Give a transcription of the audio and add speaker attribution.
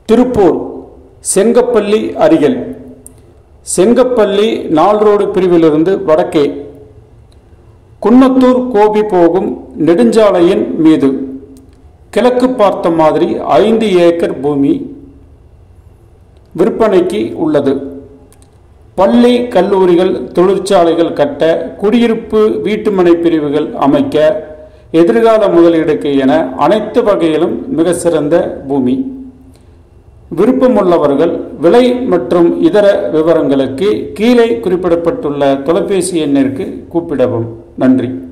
Speaker 1: திருப்பூர் செங்கப்பள்ளி அருகில் செங்கப்பள்ளி நால் ரோடு பிரிவிலிருந்து வடக்கே குன்னத்தூர் கோபி போகும் நெடுஞ்சாலையின் மீது கிழக்கு பார்த்த மாதிரி ஐந்து ஏக்கர் பூமி விற்பனைக்கு உள்ளது பள்ளி கல்லூரிகள் தொழிற்சாலைகள் கட்ட குடியிருப்பு வீட்டுமனை பிரிவுகள் அமைக்க எதிர்கால முதலீடுக்கு என அனைத்து வகையிலும் மிக சிறந்த பூமி விருப்பமுள்ளவர்கள் விலை மற்றும் இதர விவரங்களுக்கு கீழே குறிப்பிடப்பட்டுள்ள தொலைபேசி எண்ணிற்கு கூப்பிடவும் நன்றி